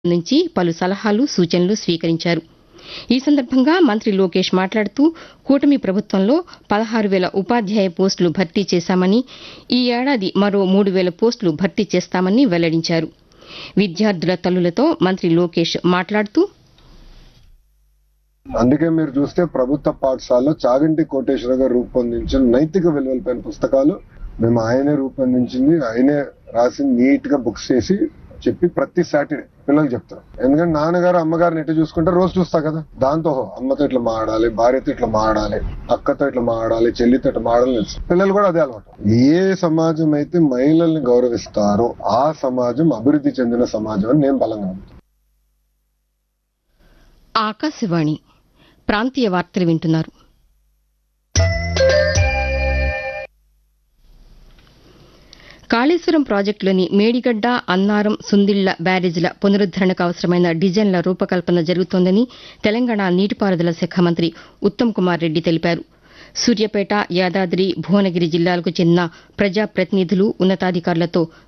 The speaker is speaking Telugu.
నుంచి పలు సలహాలు సూచనలు స్వీకరించారు ఈ సందర్భంగా మంత్రి లోకేష్ మాట్లాడుతూ కూటమి ప్రభుత్వంలో పదహారు వేల ఉపాధ్యాయ పోస్టులు భర్తీ చేశామని ఈ ఏడాది మరో మూడు వేల పోస్టులు భర్తీ చేస్తామని వెల్లడించారు విద్యార్థుల తల్లులతో మంత్రి లోకేష్ మాట్లాడుతూ అందుకే మీరు చూస్తే ప్రభుత్వ పాఠశాలలో చాగంటి కోటేశ్వర గారు రూపొందించిన నైతిక విలువలపైన పుస్తకాలు మేము ఆయనే రూపొందించింది ఆయనే రాసి నీట్ గా బుక్స్ చేసి చెప్పి ప్రతి సాటర్డే పిల్లలకు చెప్తారు ఎందుకంటే నాన్నగారు అమ్మగారిని ఎట్లా చూసుకుంటే రోజు చూస్తా కదా దాంతో "ఓహో, అమ్మతో ఇట్లా మాడాలి భార్యతో ఇట్లా మాడాలి అక్కతో ఇట్లా మాడాలి చెల్లితో ఇట్లా మాడాలి తెలుసు పిల్లలు కూడా అదే అలవాటు ఏ సమాజం అయితే మహిళల్ని గౌరవిస్తారో ఆ సమాజం అభివృద్ధి చెందిన సమాజం అని నేను బలంగా నమ్ముతాను. ఆకాశవాణి ప్రాంతీయ వార్తలు వింటున్నారు కాళేశ్వరం ప్రాజెక్టులోని మేడిగడ్డ అన్నారం సుందిళ్ల బ్యారేజీల పునరుద్దరణకు అవసరమైన డిజైన్ల రూపకల్పన జరుగుతోందని తెలంగాణ నీటిపారుదల శాఖ మంత్రి ఉత్తమ్ కుమార్ రెడ్డి తెలిపారు సూర్యాపేట యాదాద్రి భువనగిరి జిల్లాలకు చెందిన ప్రజాప్రతినిధులు ఉన్నతాధికారులతో